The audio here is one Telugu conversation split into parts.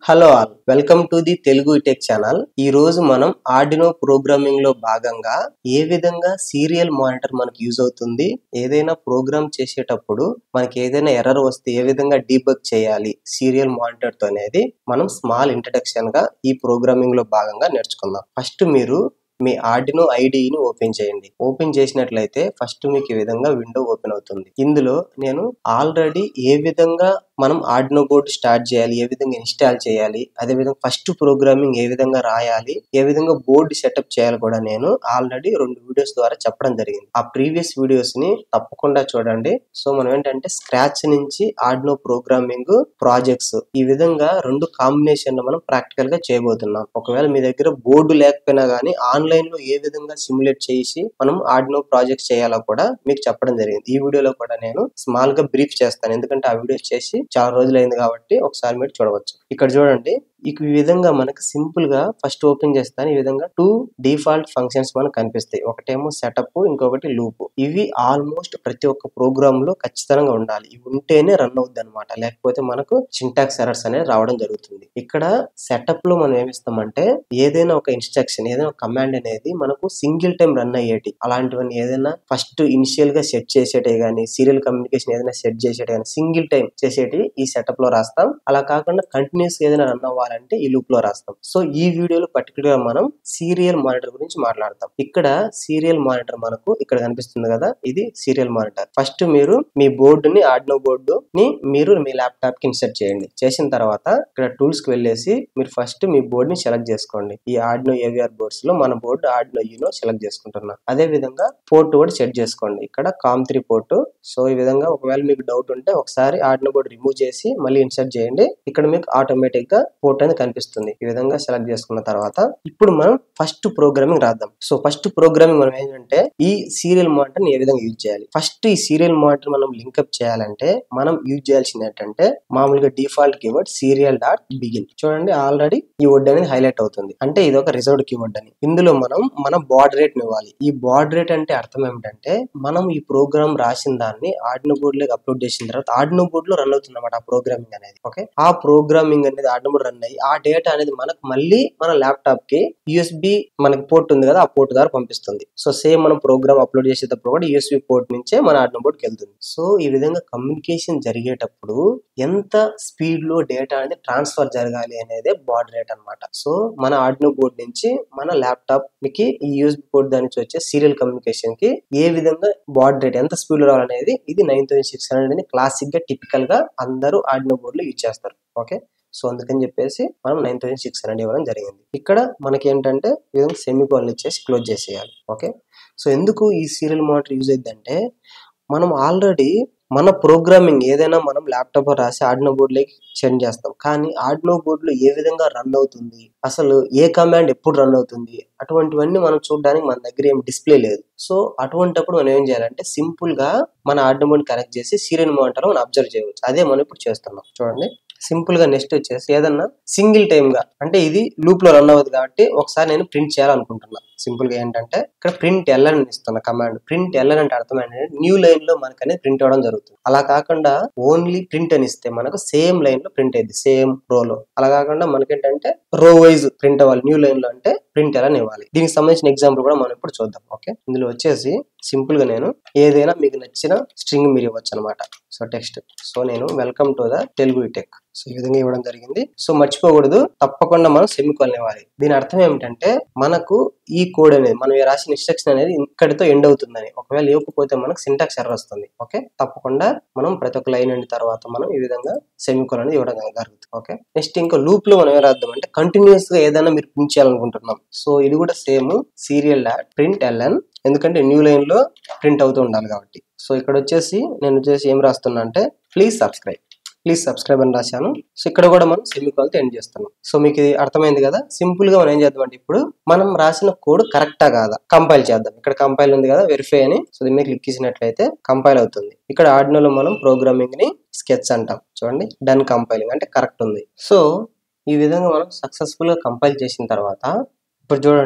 hello all welcome to the Telugu tech channel ఈ రోజు మనం ఆర్డినో ప్రోగ్రామింగ్ లో భాగంగా ఏ విధంగా సీరియల్ మానిటర్ మనకి యూజ్ అవుతుంది ఏదైనా ప్రోగ్రామ్ చేసేటప్పుడు మనకి ఏదైనా ఎర్రర్ వస్తే ఏ విధంగా డీబగ్ చేయాలి సీరియల్ మానిటర్ తో అనేది మనం స్మాల్ ఇంట్రడక్షన్ గా ఈ ప్రోగ్రామింగ్ లో భాగంగా నేర్చుకుందాం ఫస్ట్ మీరు మీ ఆర్డినో ఐడిని ఓపెన్ చేయండి ఓపెన్ చేసినట్లయితే ఫస్ట్ మీకు ఈ విధంగా విండో ఓపెన్ అవుతుంది ఇందులో నేను ఆల్రెడీ ఏ విధంగా మనం ఆర్డినో బోర్డు స్టార్ట్ చేయాలి ఏ విధంగా ఇన్స్టాల్ చేయాలి అదే విధంగా ఫస్ట్ ప్రోగ్రామింగ్ ఏ విధంగా రాయాలి ఏ విధంగా బోర్డు సెటప్ చేయాలి కూడా నేను ఆల్రెడీ రెండు వీడియోస్ ద్వారా చెప్పడం జరిగింది ఆ ప్రీవియస్ వీడియోస్ ని తప్పకుండా చూడండి సో మనం ఏంటంటే స్క్రాచ్ నుంచి ఆర్డినో ప్రోగ్రామింగ్ ప్రాజెక్ట్స్ ఈ విధంగా రెండు కాంబినేషన్ లో మనం ప్రాక్టికల్ గా చేయబోతున్నాం ఒకవేళ మీ దగ్గర బోర్డు లేకపోయినా గానీ ఆన్లైన్ లో ఏ విధంగా సిమ్యులేట్ చేసి మనం ఆర్డినో ప్రాజెక్ట్స్ చేయాలో కూడా మీకు చెప్పడం జరిగింది ఈ వీడియోలో కూడా నేను స్మాల్ గా బ్రీఫ్ చేస్తాను ఎందుకంటే ఆ వీడియోస్ చేసి చాలా రోజులైంది కాబట్టి ఒకసారి మీరు చూడవచ్చు ఇక్కడ చూడండి ఇక ఈ విధంగా మనకి సింపుల్ గా ఫస్ట్ ఓపెన్ చేస్తాను ఈ విధంగా టూ డిఫాల్ట్ ఫంక్షన్స్ మనకు కనిపిస్తాయి ఒకటేమో సెటప్ ఇంకొకటి లూప్ ఇవి ఆల్మోస్ట్ ప్రతి ఒక్క ప్రోగ్రామ్ లో ఖచ్చితంగా ఉండాలి ఇవి ఉంటేనే రన్ అవుద్ది అనమాట లేకపోతే మనకు సింటాక్స్ ఎరర్స్ అనేది రావడం జరుగుతుంది ఇక్కడ సెటప్ లో మనం ఏమిస్తామంటే ఏదైనా ఒక ఇన్స్ట్రక్షన్ ఏదైనా ఒక కమాండ్ అనేది మనకు సింగిల్ టైం రన్ అయ్యేటి అలాంటివన్నీ ఏదైనా ఫస్ట్ ఇనిషియల్ గా సెట్ చేసేటే గానీ సీరియల్ కమ్యూనికేషన్ ఏదైనా సెట్ చేసేటి కానీ సింగిల్ టైం చేసేటి ఈ సెటప్ లో రాస్తాం అలా కాకుండా కంటిన్యూస్ ఏదైనా రన్ అవ్వాలంటే ఈ లూప్ లో రాస్తాం సో ఈ వీడియోలో పర్టికులర్ గా మనం సీరియల్ మానిటర్ గురించి మాట్లాడతాం ఇక్కడ సీరియల్ మానిటర్ మనకు ఇక్కడ కనిపిస్తుంది కదా ఇది సీరియల్ మానిటర్ ఫస్ట్ మీరు మీ బోర్డుని ఆర్డినో బోర్డు ని మీరు మీ ల్యాప్టాప్ కి ఇన్సర్ట్ చేయండి చేసిన తర్వాత ఇక్కడ టూల్స్ కి వెళ్ళేసి మీరు ఫస్ట్ మీ బోర్డు ని సెలెక్ట్ చేసుకోండి ఈ ఆర్డినో ఏవిఆర్ బోర్డ్స్ లో మన బోర్డు ఆర్డినో యూనో సెలెక్ట్ చేసుకుంటున్నాం అదే విధంగా పోర్ట్ కూడా సెట్ చేసుకోండి ఇక్కడ కామ్ త్రీ పోర్ట్ సో ఈ విధంగా ఒకవేళ మీకు డౌట్ ఉంటే ఒకసారి ఆర్డినో బోర్డు రిమూవ్ చేసి మళ్ళీ ఇన్సర్ట్ చేయండి ఇక్కడ మీకు ఆటోమేటిక్ గా పోర్ట్ అనేది కనిపిస్తుంది ఈ విధంగా సెలెక్ట్ చేసుకున్న తర్వాత ఇప్పుడు మనం ఫస్ట్ ప్రోగ్రామింగ్ రాద్దాం సో ఫస్ట్ ప్రోగ్రామింగ్ మనం ఏంటంటే ఈ సీరియల్ మానిటర్ ఏ విధంగా యూజ్ చేయాలి ఫస్ట్ ఈ సీరియల్ మానిటర్ మనం లింకప్ చేయాలంటే మనం యూజ్ చేయాల్సింది ఏంటంటే మామూలుగా default keyword serial dot begin చూడండి ఆల్రెడీ ఈ వర్డ్ అనేది హైలైట్ అవుతుంది అంటే ఇది ఒక రిజర్వ్డ్ కీవర్డ్ అని ఇందులో మనం మన బాడ్ రేట్ ఇవ్వాలి ఈ బాడ్ రేట్ అంటే అర్థం ఏమిటంటే మనం ఈ ప్రోగ్రామ్ రాసిన దాన్ని ఆర్డినో బోర్డ్ లోకి అప్లోడ్ చేసిన తర్వాత ఆర్డినో బోర్డ్ లో రన్ అవుతుంది అనమాట ఆ ప్రోగ్రామింగ్ అనేది ఓకే ఆ ప్రోగ్రామింగ్ అనేది ఆర్డినో బోర్డ్ రన్ అయ్యి ఆ డేటా అనేది మనకు మళ్ళీ మన ల్యాప్టాప్ కి యూఎస్బి మనకి పోర్ట్ ఉంది కదా ఆ పోర్ట్ ద్వారా పంపిస్తుంది సో సేమ్ మనం ప్రోగ్రామ్ అప్లోడ్ చేసేటప్పుడు కూడా యూఎస్బి పోర్ట్ నుంచే మన ఆర్డినో బోర్డ్ కి వెళ్తుంది సో ఈ విధంగా కమ్యూనికేషన్ జరిగేటప్పుడు ఎంత స్పీడ్ లో డేటా అనేది ట్రాన్స్ఫర్ జరగాలి అనేది బాడ్ రేట్ అన్నమాట సో మన ఆర్డినో బోర్డ్ నుంచి మన ల్యాప్టాప్ కి ఈ యూఎస్బి పోర్ట్ దాని నుంచి వచ్చే సీరియల్ కమ్యూనికేషన్ కి ఏ విధంగా బాడ్ రేట్ ఎంత స్పీడ్ లో రావాలనేది ఇది నైన్ థౌసండ్ సిక్స్ హండ్రెడ్ అని క్లాసిక్ గా టిపికల్ గా అందరూ ఆర్డినో బోర్డ్ లో యూజ్ చేస్తారు ఓకే సో అందుకని చెప్పేసి మనం నైన్ థౌసండ్ సిక్స్ హండ్రెడ్ ఇవ్వడం జరిగింది ఇక్కడ మనకి ఏంటంటే ఈ విధంగా సెమీ కాల్ ఇచ్చేసి క్లోజ్ చేసేయాలి ఓకే సో ఎందుకు ఈ సీరియల్ మానిటర్ యూజ్ అయిందంటే మనం ఆల్రెడీ మన ప్రోగ్రామింగ్ ఏదైనా మనం ల్యాప్టాప్ రాసి ఆడినో బోర్డులోకి సెండ్ చేస్తాం కానీ ఆడినో బోర్డులో ఏ విధంగా రన్ అవుతుంది అసలు ఏ కమాండ్ ఎప్పుడు రన్ అవుతుంది అటువంటివన్నీ మనం చూడడానికి మన దగ్గర ఏం డిస్ప్లే లేదు సో అటువంటిప్పుడు మనం ఏం చేయాలంటే సింపుల్ గా మన ఆడినో బోర్డు కనెక్ట్ చేసి సీరియల్ మానిటర్ మనం అబ్జర్వ్ చేయవచ్చు అదే మనం ఇప్పుడు చేస్తున్నాం చూడండి సింపుల్ గా నెక్స్ట్ వచ్చేసి ఏదన్నా సింగిల్ టైమ్ గా అంటే ఇది లూప్ లో రన్ అవ్వదు కాబట్టి ఒకసారి నేను ప్రింట్ చేయాలనుకుంటున్నా సింపుల్ గా ఏంటంటే ఇక్కడ ప్రింట్ ఎల్ఎన్ ఇస్తున్న కమాండ్ ప్రింట్ ఎల్ఎన్ అంటే అర్థం ఏంటంటే న్యూ లైన్ లో మనకు అనేది ప్రింట్ అవ్వడం జరుగుతుంది అలా కాకుండా ఓన్లీ ప్రింట్ అని ఇస్తే మనకు సేమ్ లైన్ లో ప్రింట్ అయ్యింది సేమ్ రో లో అలా కాకుండా మనకేంటంటే రో వైజ్ ప్రింట్ అవ్వాలి న్యూ లైన్ లో అంటే ప్రింట్ ఎలా ఇవ్వాలి దీనికి సంబంధించిన ఎగ్జాంపుల్ కూడా మనం ఇప్పుడు చూద్దాం ఓకే ఇందులో వచ్చేసి సింపుల్ గా నేను ఏదైనా మీకు నచ్చిన స్ట్రింగ్ మీరు ఇవ్వచ్చు అనమాట సో టెక్స్ట్ సో నేను welcome to the Telugu tech so ఈ విధంగా ఇవ్వడం జరిగింది సో మర్చిపోకూడదు తప్పకుండా మనం సెమికోల్ ఇవ్వాలి దీని అర్థం ఏమిటంటే మనకు ఈ కోడ్ అనేది మనం రాసిన ఇన్స్ట్రక్షన్ అనేది ఇక్కడితో ఎండ్ అవుతుందని ఒకవేళ ఇవ్వకపోతే మనకు సింటాక్స్ ఎర్రర్ వస్తుంది ఓకే తప్పకుండా మనం ప్రతి ఒక్క లైన్ అయిన తర్వాత మనం ఈ విధంగా సెమికోల్ అనేది ఇవ్వడం జరుగుతుంది ఓకే నెక్స్ట్ ఇంకా లూప్ లో మనం ఏం రాద్దాం అంటే కంటిన్యూస్ గా ఏదైనా మీరు ప్రింట్ చేయాలనుకుంటున్నాం సో ఇది కూడా same serial dot print LN ఎందుకంటే న్యూ లైన్ లో ప్రింట్ అవుతూ ఉండాలి కాబట్టి సో ఇక్కడ వచ్చేసి నేను వచ్చేసి ఏం రాస్తున్నా అంటే ప్లీజ్ సబ్స్క్రైబ్ ప్లీజ్ సబ్స్క్రైబ్ అని రాశాను సో ఇక్కడ కూడా మనం సెమికాల్తో ఎండ్ చేస్తున్నాం సో మీకు ఇది అర్థమైంది కదా సింపుల్ గా మనం ఏం చేద్దాం అంటే ఇప్పుడు మనం రాసిన కోడ్ కరెక్టా కాదా కంపైల్ చేద్దాం ఇక్కడ కంపైల్ ఉంది కదా వెరిఫై అని సో దీని మీద క్లిక్ చేసినట్లయితే కంపైల్ అవుతుంది ఇక్కడ ఆర్డినోలో మనం ప్రోగ్రామింగ్ ని స్కెచ్ అంటాం చూడండి డన్ కంపైలింగ్ అంటే కరెక్ట్ ఉంది సో ఈ విధంగా మనం సక్సెస్ఫుల్ గా కంపైల్ చేసిన తర్వాత ఇప్పుడు చూడండి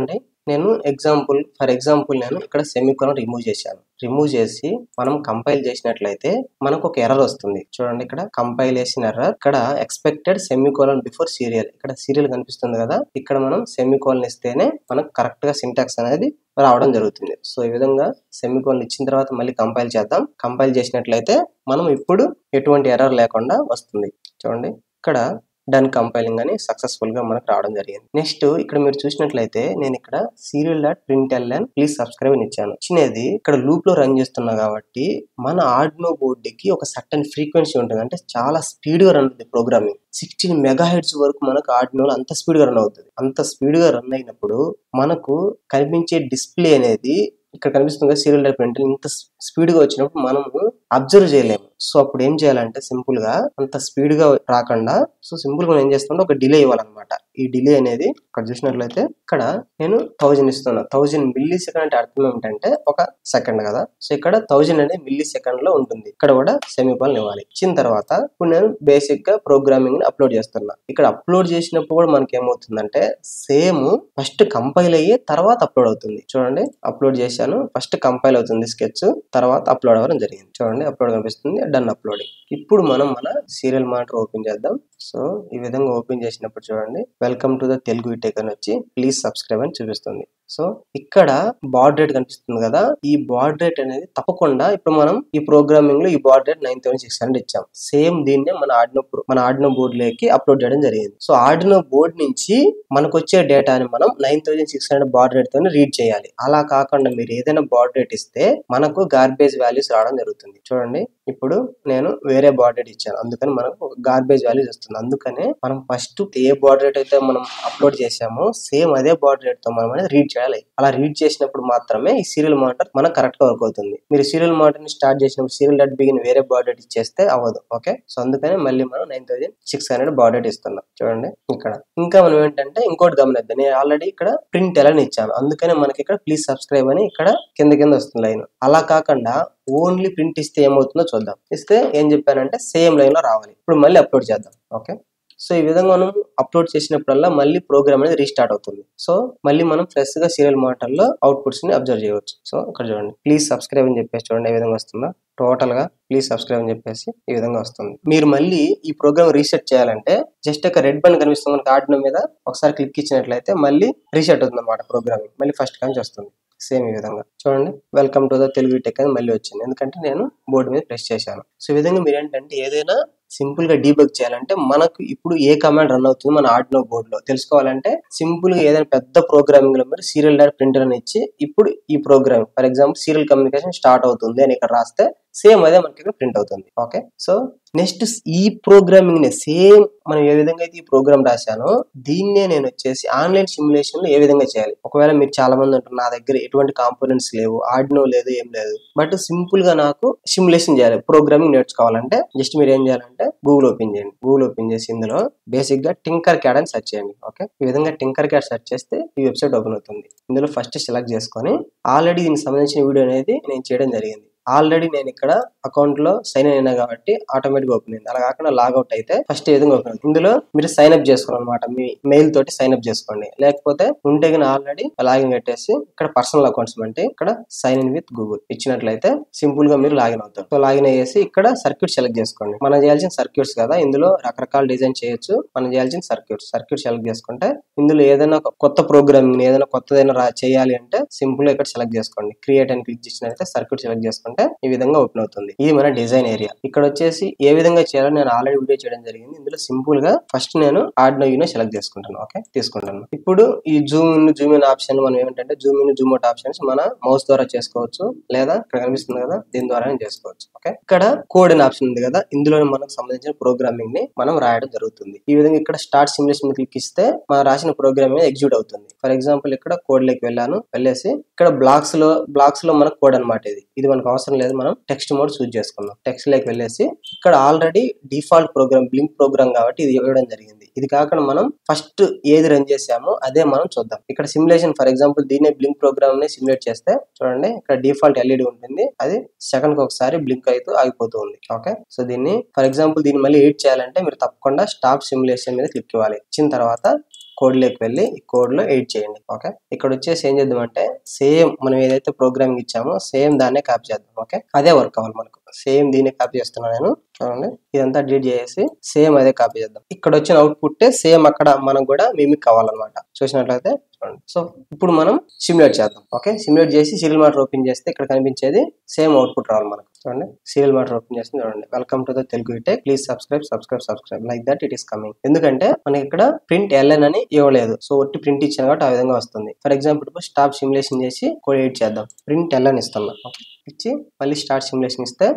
నేను ఎగ్జాంపుల్ ఫర్ ఎగ్జాంపుల్ నేను ఇక్కడ సెమికోలన్ రిమూవ్ చేశాను రిమూవ్ చేసి మనం కంపైల్ చేసినట్లయితే మనకు ఒక ఎర్రర్ వస్తుంది చూడండి ఇక్కడ కంపైలేషన్ ఎర్రర్ ఇక్కడ ఎక్స్పెక్టెడ్ సెమికోలన్ బిఫోర్ సీరియల్ ఇక్కడ సీరియల్ కనిపిస్తుంది కదా ఇక్కడ మనం సెమికోలన్ ఇస్తేనే మనకు కరెక్ట్ గా సింటాక్స్ అనేది రావడం జరుగుతుంది సో ఈ విధంగా సెమికోలన్ ఇచ్చిన తర్వాత మళ్ళీ కంపైల్ చేద్దాం కంపైల్ చేసినట్లయితే మనం ఇప్పుడు ఎటువంటి ఎర్రర్ లేకుండా వస్తుంది చూడండి ఇక్కడ డన్ కంపైలింగ్ అని సక్సెస్ఫుల్ గా మనకు రావడం జరిగింది నెక్స్ట్ ఇక్కడ మీరు చూసినట్లయితే నేను ఇక్కడ serial dot print LN please subscribe అని ఇచ్చాను ఇచ్చినది ఇక్కడ లూప్ లో రన్ చేస్తున్నా కాబట్టి మన ఆర్డినో బోర్డుకి ఒక సర్టన్ ఫ్రీక్వెన్సీ ఉంటుంది అంటే చాలా స్పీడ్ గా రన్ అవుతుంది ప్రోగ్రామింగ్ సిక్స్టీన్ మెగా హెడ్స్ వరకు మనకు ఆర్డినోలో అంత స్పీడ్ గా రన్ అవుతుంది అంత స్పీడ్ గా రన్ అయినప్పుడు మనకు కనిపించే డిస్ప్లే అనేది ఇక్కడ కనిపిస్తుంది కదా సీరియల్ డైరెక్ట్ ప్రింట్ ఇంత స్పీడ్ గా వచ్చినప్పుడు మనము అబ్జర్వ్ చేయలేము సో అప్పుడు ఏం చేయాలంటే సింపుల్ గా అంత స్పీడ్ గా రాకుండా సో సింపుల్ గా మనం ఏం చేస్తామంటే ఒక డిలే ఇవ్వాలన్నమాట ఈ డిలే అనేది ఇక్కడ చూసినట్లయితే ఇక్కడ నేను థౌజండ్ ఇస్తున్నా థౌజండ్ మిల్లీ సెకండ్ అంటే అర్థం ఏమిటంటే ఒక సెకండ్ కదా సో ఇక్కడ థౌజండ్ అనేది మిల్లీ సెకండ్ లో ఉంటుంది ఇక్కడ కూడా సెమీపాల్ ఇవ్వాలి ఇచ్చిన తర్వాత ఇప్పుడు నేను బేసిక్ గా ప్రోగ్రామింగ్ ని అప్లోడ్ చేస్తున్నా ఇక్కడ అప్లోడ్ చేసినప్పుడు కూడా మనకి ఏమవుతుందంటే సేమ్ ఫస్ట్ కంపైల్ అయ్యి తర్వాత అప్లోడ్ అవుతుంది చూడండి అప్లోడ్ చేశాను ఫస్ట్ కంపైల్ అవుతుంది స్కెచ్ తర్వాత అప్లోడ్ అవ్వడం జరిగింది చూడండి అప్లోడ్ కనిపిస్తుంది డన్ అప్లోడింగ్ ఇప్పుడు మనం మన సీరియల్ మానిటర్ ఓపెన్ చేద్దాం సో ఈ విధంగా ఓపెన్ చేసినప్పుడు చూడండి welcome to the Telugu tech అని వచ్చి ప్లీజ్ సబ్స్క్రైబ్ అని చూపిస్తుంది సో ఇక్కడ బాడ్ రేట్ కనిపిస్తుంది కదా ఈ బాడ్ రేట్ అనేది తప్పకుండా ఇప్పుడు మనం ఈ ప్రోగ్రామింగ్ లో ఈ baud rate nine thousand six hundred ఇచ్చాం సేమ్ దీన్నే మన ఆడినో మన ఆడినో బోర్డ్ లోకి అప్లోడ్ చేయడం జరిగింది సో ఆడినో బోర్డ్ నుంచి మనకు వచ్చే డేటాని మనం nine thousand six hundred baud rate తోనే రీడ్ చేయాలి అలా కాకుండా మీరు ఏదైనా బాడ్ రేట్ ఇస్తే మనకు గార్బేజ్ వాల్యూస్ రావడం జరుగుతుంది చూడండి ఇప్పుడు నేను వేరే బాడ్ రేట్ ఇచ్చాను అందుకని మనకు గార్బేజ్ వాల్యూస్ వస్తుంది అందుకనే మనం ఫస్ట్ ఏ బాడ్ రేట్ అయితే మనం అప్లోడ్ చేసామో సేమ్ అదే బాడ్ రేట్ తో మనం అనేది రీడ్ చేయాలి అలా రీడ్ చేసినప్పుడు మాత్రమే ఈ సీరియల్ మానిటర్ మనకు కరెక్ట్ గా వర్క్ అవుతుంది మీరు సీరియల్ మానిటర్ ని స్టార్ట్ చేసినప్పుడు సీరియల్ డాట్ బిగిన్ వేరే బాడ్ రేట్ ఇచ్చేస్తే అవ్వదు ఓకే సో అందుకనే మళ్ళీ మనం nine thousand six hundred baud rate ఇస్తున్నాం చూడండి ఇక్కడ ఇంకా మనం ఏంటంటే ఇంకోటి గమనిద్దాం నేను ఆల్రెడీ ఇక్కడ ప్రింట్ ఎలా ఇచ్చాను అందుకనే మనకి ఇక్కడ ప్లీజ్ సబ్స్క్రైబ్ అని ఇక్కడ కింద కింద వస్తుంది లైన్ అలా కాకుండా ఓన్లీ ప్రింట్ ఇస్తే ఏమవుతుందో చూద్దాం ఇస్తే ఏం చెప్పానంటే సేమ్ లైన్ లో రావాలి ఇప్పుడు మళ్ళీ అప్లోడ్ చేద్దాం ఓకే సో ఈ విధంగా మనం అప్లోడ్ చేసినప్పుడల్లా మళ్ళీ ప్రోగ్రామ్ అనేది రీస్టార్ట్ అవుతుంది సో మళ్ళీ మనం ఫ్రెష్ గా సీరియల్ మానిటర్ లో అవుట్పుట్స్ ని అబ్జర్వ్ చేయవచ్చు సో ఇక్కడ చూడండి ప్లీజ్ సబ్స్క్రైబ్ అని చెప్పేసి చూడండి ఏ విధంగా వస్తుందో టోటల్ గా ప్లీజ్ సబ్స్క్రైబ్ అని చెప్పేసి ఈ విధంగా వస్తుంది మీరు మళ్ళీ ఈ ప్రోగ్రామ్ రీసెట్ చేయాలంటే జస్ట్ ఒక రెడ్ బటన్ కనిపిస్తుంది మనకి ఆడిన మీద ఒకసారి క్లిక్ ఇచ్చినట్లయితే మళ్ళీ రీసెట్ అవుతుంది అన్నమాట ప్రోగ్రామింగ్ మళ్ళీ ఫస్ట్ నుంచి వస్తుంది సేమ్ ఈ విధంగా చూడండి welcome to the Telugu tech అని మళ్ళీ వచ్చింది ఎందుకంటే నేను బోర్డు మీద ప్రెస్ చేశాను సో ఈ విధంగా మీరు ఏంటంటే ఏదైనా సింపుల్ గా డీబగ్ చేయాలంటే మనకు ఇప్పుడు ఏ కమాండ్ రన్ అవుతుంది మన ఆర్డినో బోర్డ్ లో తెలుసుకోవాలంటే సింపుల్ గా ఏదైనా పెద్ద ప్రోగ్రామింగ్ లో మీరు సీరియల్ డాట్ ప్రింటర్ అని ఇచ్చి ఇప్పుడు ఈ program for example serial communication start అవుతుంది అని ఇక్కడ రాస్తే సేమ్ అదే మనకి ఇక్కడ ప్రింట్ అవుతుంది ఓకే సో నెక్స్ట్ ఈ ప్రోగ్రామింగ్ నే సేమ్ మనం ఏ విధంగా అయితే ఈ ప్రోగ్రామ్ రాశానో దీన్నే నేను వచ్చేసి ఆన్లైన్ సిమ్యులేషన్ లో ఏ విధంగా చేయాలి ఒకవేళ మీరు చాలా మంది అంటారు నా దగ్గర ఎటువంటి కాంపోనెంట్స్ లేవు ఆడినో లేదు ఏం లేదు బట్ సింపుల్ గా నాకు సిమ్యులేషన్ చేయాలి ప్రోగ్రామింగ్ నేర్చుకోవాలంటే జస్ట్ మీరు ఏం చేయాలంటే గూగుల్ ఓపెన్ చేయండి గూగుల్ ఓపెన్ చేసి ఇందులో బేసిక్ గా టింకర్ క్యాడ్ అని సెర్చ్ చేయండి ఓకే ఈ విధంగా టింకర్ క్యాడ్ సెర్చ్ చేస్తే ఈ వెబ్సైట్ ఓపెన్ అవుతుంది ఇందులో ఫస్ట్ సెలెక్ట్ చేసుకొని ఆల్రెడీ దీనికి సంబంధించిన వీడియో అనేది నేను చేయడం జరిగింది ఆల్రెడీ నేను ఇక్కడ అకౌంట్ లో సైన్ ఇన్ అయినా కాబట్టి ఆటోమేటిక్ ఓపెన్ అయింది అలా కాకుండా లాగౌట్ అయితే ఫస్ట్ ఏ విధంగా ఓపెన్ అవుతుంది ఇందులో మీరు సైన్ అప్ చేసుకోవాలి అనమాట మీ మెయిల్ తోటి సైన్ అప్ చేసుకోండి లేకపోతే ఉంటే కానీ ఆల్రెడీ లాగిన్ పెట్టేసి ఇక్కడ పర్సనల్ అకౌంట్స్ అంటే ఇక్కడ సైన్ ఇన్ విత్ గూగుల్ ఇచ్చినట్లయితే సింపుల్ గా మీరు లాగిన్ అవుతారు సో లాగిన్ అయ్యేసి ఇక్కడ సర్క్యూట్ సెలెక్ట్ చేసుకోండి మనం చేయాల్సిన సర్క్యూట్స్ కదా ఇందులో రకరకాల డిజైన్ చేయొచ్చు మనం చేయాల్సిన సర్క్యూట్స్ సర్క్యూట్ సెలెక్ట్ చేసుకుంటే ఇందులో ఏదైనా ఒక కొత్త ప్రోగ్రామింగ్ ఏదైనా కొత్తదైనా రా చేయాలి అంటే సింపుల్ గా ఇక్కడ సెలెక్ట్ చేసుకోండి క్రియేట్ అని క్లిక్ చేసినట్లయితే సర్క్యూట్ సెలెక్ట్ చేసుకుంటే ఈ విధంగా ఓపెన్ అవుతుంది ఇది మన డిజైన్ ఏరియా ఇక్కడ వచ్చేసి ఏ విధంగా చేయాలో నేను ఆల్రెడీ వీడియో చేయడం జరిగింది ఇందులో సింపుల్ గా ఫస్ట్ నేను ఆర్డినో యూనో సెలెక్ట్ చేసుకుంటాను ఓకే తీసుకుంటాను ఇప్పుడు ఈ zoom in zoom in option మనం ఏమిటంటే zoom in zoom out options మన మౌస్ ద్వారా చేసుకోవచ్చు లేదా ఇక్కడ కనిపిస్తుంది కదా దీని ద్వారా చేసుకోవచ్చు ఓకే ఇక్కడ కోడ్ అనే ఆప్షన్ ఉంది కదా ఇందులో మనకు సంబంధించిన ప్రోగ్రామింగ్ ని మనం రాయడం జరుగుతుంది ఈ విధంగా ఇక్కడ స్టార్ట్ సిమ్యులేషన్ క్లిక్ ఇస్తే మనం రాసిన ప్రోగ్రామ్ ఎగ్జిక్యూట్ అవుతుంది ఫర్ ఎగ్జాంపుల్ ఇక్కడ కోడ్ లోకి వెళ్ళాను వెళ్ళేసి ఇక్కడ బ్లాక్స్ లో బ్లాక్స్ లో మనకు కోడ్ అనమాట ఇది ఇది మనకు అవసరం లేదు మనం టెక్స్ట్ మోడ్ చూస్ చేసుకున్నాం టెక్స్ట్ లోకి వెళ్ళేసి ఇక్కడ already default program blink program కాబట్టి ఇది ఇవ్వడం జరిగింది ఇది కాకుండా మనం ఫస్ట్ ఏది రన్ చేసామో అదే మనం చూద్దాం ఇక్కడ సిమ్యులేషన్ ఫర్ ఎగ్జాంపుల్ దీనే బ్లింక్ ప్రోగ్రామ్ ని సిమ్యులేట్ చేస్తే చూడండి ఇక్కడ డిఫాల్ట్ ఎల్ఈడి ఉంటుంది అది సెకండ్ కి ఒకసారి బ్లింక్ అవుతూ ఆగిపోతూ ఉంది ఓకే సో దీన్ని ఫర్ ఎగ్జాంపుల్ దీన్ని మళ్ళీ ఎడిట్ చేయాలంటే మీరు తప్పకుండా స్టాప్ సిమ్యులేషన్ మీద క్లిక్ ఇవ్వాలి ఇచ్చిన తర్వాత కోడ్ లోకి వెళ్ళి ఈ కోడ్ లో ఎడిట్ చేయండి ఓకే ఇక్కడ వచ్చేసి ఏం చేద్దాం అంటే సేమ్ మనం ఏదైతే ప్రోగ్రామింగ్ ఇచ్చామో సేమ్ దాన్నే కాపీ చేద్దాం ఓకే అదే వర్క్ అవ్వాలి మనకు సేమ్ దీన్ని కాపీ చేస్తున్నాను నేను చూడండి ఇదంతా డిలీట్ చేసి సేమ్ అదే కాపీ చేద్దాం ఇక్కడ వచ్చిన అవుట్పుట్ సేమ్ అక్కడ మనకు కూడా మిమిక్ కావాలన్నమాట చూసినట్లయితే చూడండి సో ఇప్పుడు మనం సిమ్యులేట్ చేద్దాం ఓకే సిమ్యులేట్ చేసి సీరియల్ మాటర్ ఓపెన్ చేస్తే ఇక్కడ కనిపించేది సేమ్ అవుట్పుట్ రావాలి మనకు చూడండి సీరియల్ మాటర్ ఓపెన్ చేస్తే చూడండి welcome to the Telugu tech please subscribe subscribe subscribe like that it is coming ఎందుకంటే మనకి ఇక్కడ ప్రింట్ ఎల్ఎన్ అని ఇవ్వలేదు సో ఒట్టి ప్రింట్ ఇచ్చాను కాబట్టి ఆ విధంగా వస్తుంది ఫర్ ఎగ్జాంపుల్ ఇప్పుడు స్టాప్ సిమ్యులేషన్ చేసి కోడ్ ఎడిట్ చేద్దాం ప్రింట్ ఎల్ఎన్ ఇస్తున్నా ఓకే ఇచ్చి మళ్ళీ స్టార్ట్ సిమ్యులేషన్ ఇస్తే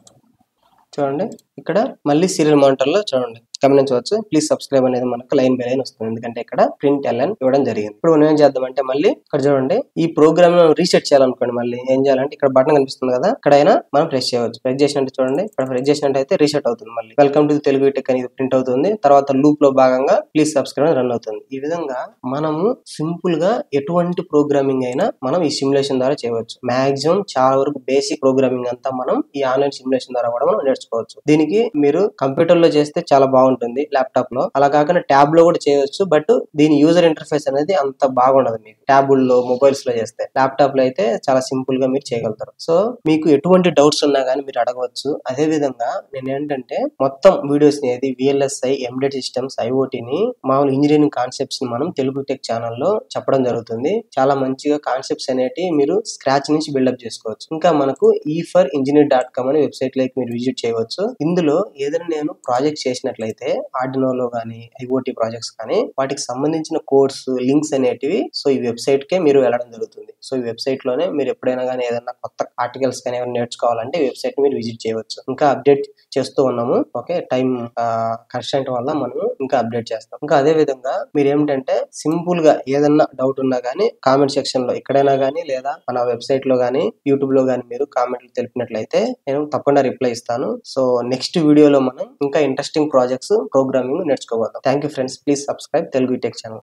చూడండి ఇక్కడ మళ్ళీ సీరియల్ మానిటర్ లో చూడండి గమనించవచ్చు ప్లీజ్ సబ్స్క్రైబ్ అనేది మనకు లైన్ బై లైన్ వస్తుంది ఎందుకంటే ఇక్కడ ప్రింట్ ఎల్ఎన్ ఇవ్వడం జరిగింది ఇప్పుడు మనం ఏం చేద్దామంటే మళ్ళీ ఇక్కడ చూడండి ఈ ప్రోగ్రామ్ రీసెట్ చేయాలనుకోండి మళ్ళీ ఏం చేయాలంటే ఇక్కడ బటన్ కనిపిస్తుంది కదా ఇక్కడైనా మనం ప్రెస్ చేయవచ్చు ప్రెస్ చేసినట్టు చూడండి ఇక్కడ ప్రెస్ చేసినట్టు అయితే రీసెట్ అవుతుంది మళ్ళీ వెల్కమ్ టు తెలుగు టెక్ అనేది ప్రింట్ అవుతుంది తర్వాత లూప్ లో భాగంగా ప్లీజ్ సబ్స్క్రైబ్ రన్ అవుతుంది ఈ విధంగా మనము సింపుల్ గా ఎటువంటి ప్రోగ్రామింగ్ అయినా మనం ఈ సిమ్యులేషన్ ద్వారా చేయవచ్చు మాక్సిమం చాలా వరకు బేసిక్ ప్రోగ్రామింగ్ అంతా మనం ఈ ఆన్లైన్ సిమ్యులేషన్ ద్వారా కూడా మనం నేర్చుకోవచ్చు దీనికి మీరు కంప్యూటర్ లో చేస్తే చాలా బాగుంటుంది ల్యాప్టాప్ లో అలా కాకుండా ట్యాబ్ లో కూడా చేయవచ్చు బట్ దీని యూజర్ ఇంటర్ఫేస్ అనేది అంత బాగుండదు మీకు ట్యాబుల్లో మొబైల్స్ లో చేస్తే ల్యాప్టాప్ లో అయితే చాలా సింపుల్ గా మీరు చేయగలుగుతారు సో మీకు ఎటువంటి డౌట్స్ ఉన్నా కానీ మీరు అడగవచ్చు అదే విధంగా నేను ఏంటంటే మొత్తం వీడియోస్ ని ఏది విఎల్ఎస్ఐ ఎండెడ్ సిస్టమ్స్ ఐఓటీని మామూలు ఇంజనీరింగ్ కాన్సెప్ట్స్ ని మనం తెలుగు టెక్ ఛానల్లో చెప్పడం జరుగుతుంది చాలా మంచిగా కాన్సెప్ట్స్ అనేటివి మీరు స్క్రాచ్ నుంచి బిల్డప్ చేసుకోవచ్చు ఇంకా మనకు ఈ ఫర్ ఇంజనీర్ డాట్ కామ్ అనే వెబ్సైట్ లోకి మీరు విజిట్ చేయవచ్చు ఇందులో ఏదైనా నేను ప్రాజెక్ట్ చేసినట్లయితే ఆర్డినోలో కానీ ఐఓటీ ప్రాజెక్ట్స్ కానీ వాటికి సంబంధించిన కోర్స్ లింక్స్ అనేటివి సో ఈ వెబ్సైట్ కే మీరు వెళ్ళడం జరుగుతుంది సో ఈ వెబ్సైట్ లోనే మీరు ఎప్పుడైనా కానీ ఏదైనా కొత్త ఆర్టికల్స్ కానీ ఏమైనా నేర్చుకోవాలంటే ఈ వెబ్సైట్ మీరు విజిట్ చేయవచ్చు ఇంకా అప్డేట్ చేస్తూ ఉన్నాము ఓకే టైం కన్స్టెంట్ వల్ల మనము ఇంకా అప్డేట్ చేస్తాం ఇంకా అదే విధంగా మీరు ఏమిటంటే సింపుల్ గా ఏదన్నా డౌట్ ఉన్నా కానీ కామెంట్ సెక్షన్ లో ఎక్కడైనా కానీ లేదా మన వెబ్సైట్ లో కానీ యూట్యూబ్ లో కానీ మీరు కామెంట్లు తెలిపినట్లయితే నేను తప్పకుండా రిప్లై ఇస్తాను సో నెక్స్ట్ వీడియోలో మనం ఇంకా ఇంట్రెస్టింగ్ ప్రాజెక్ట్స్ ప్రోగ్రామింగ్ నేర్చుకోబోతాం thank you friends please subscribe Telugu tech channel